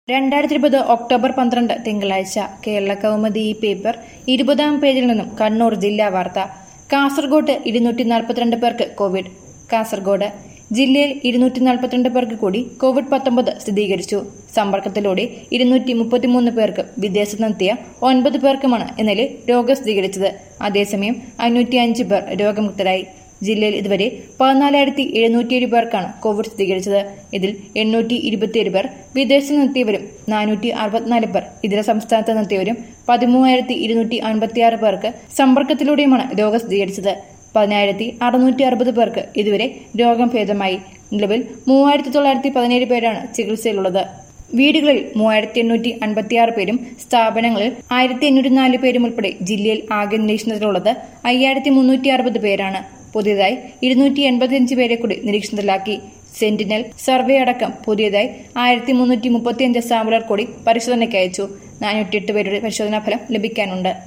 രണ്ടായിരത്തി ഇരുപത് ഒക്ടോബർ പന്ത്രണ്ട് തിങ്കളാഴ്ച കേരള കൗമുദി ഈ പേപ്പർ ഇരുപതാം പേജിൽ നിന്നും കണ്ണൂർ ജില്ലാ വാർത്ത കാസർഗോഡ് ഇരുന്നൂറ്റി നാൽപ്പത്തിരണ്ട് പേർക്ക് കോവിഡ് കാസർഗോഡ് ജില്ലയിൽ ഇരുന്നൂറ്റി നാൽപ്പത്തിരണ്ട് പേർക്ക് കൂടി കോവിഡ് പത്തൊമ്പത് സ്ഥിരീകരിച്ചു സമ്പർക്കത്തിലൂടെ ഇരുന്നൂറ്റി മുപ്പത്തിമൂന്ന് പേർക്ക് വിദേശത്തുനിന്നെത്തിയ ഒൻപത് പേർക്കുമാണ് ഇന്നലെ രോഗം സ്ഥിരീകരിച്ചത് അതേസമയം അഞ്ഞൂറ്റി അഞ്ച് പേർ രോഗമുക്തരായി ജില്ലയിൽ ഇതുവരെ പതിനാലായിരത്തി എഴുന്നൂറ്റിയേഴ് പേർക്കാണ് കോവിഡ് സ്ഥിരീകരിച്ചത് ഇതിൽ എണ്ണൂറ്റി ഇരുപത്തിയേഴ് പേർ വിദേശത്ത് നിന്നെത്തിയവരും നാനൂറ്റി അറുപത്തിനാല് പേർ ഇതര സംസ്ഥാനത്ത് നിന്നെത്തിയവരും പതിമൂവായിരത്തി ഇരുന്നൂറ്റി അൻപത്തിയാറ് പേർക്ക് സമ്പർക്കത്തിലൂടെയുമാണ് രോഗം സ്ഥിരീകരിച്ചത് പതിനായിരത്തി അറുന്നൂറ്റി അറുപത് പേർക്ക് ഇതുവരെ രോഗം ഭേദമായി നിലവിൽ മൂവായിരത്തി തൊള്ളായിരത്തി പതിനേഴ് പേരാണ് ചികിത്സയിലുള്ളത് വീടുകളിൽ മൂവായിരത്തി എണ്ണൂറ്റി അൻപത്തിയാറ് പേരും സ്ഥാപനങ്ങളിൽ ആയിരത്തി എണ്ണൂറ്റി നാല് പേരും ഉൾപ്പെടെ ജില്ലയിൽ ആകെ നിരീക്ഷണത്തിലുള്ളത് അയ്യായിരത്തി മുന്നൂറ്റി അറുപത് പേരാണ് പുതിയതായി ഇരുന്നൂറ്റി എൺപത്തിയഞ്ച് പേരെ കൂടി നിരീക്ഷണത്തിലാക്കി സെന്റിനൽ സർവേ അടക്കം പുതിയതായി ആയിരത്തി മുന്നൂറ്റി മുപ്പത്തിയഞ്ച് സാമ്പിളുകൾ കൂടി പരിശോധനയ്ക്ക് അയച്ചു നാനൂറ്റിയെട്ട് പേരുടെ പരിശോധനാ ഫലം ലഭിക്കാനുണ്ട്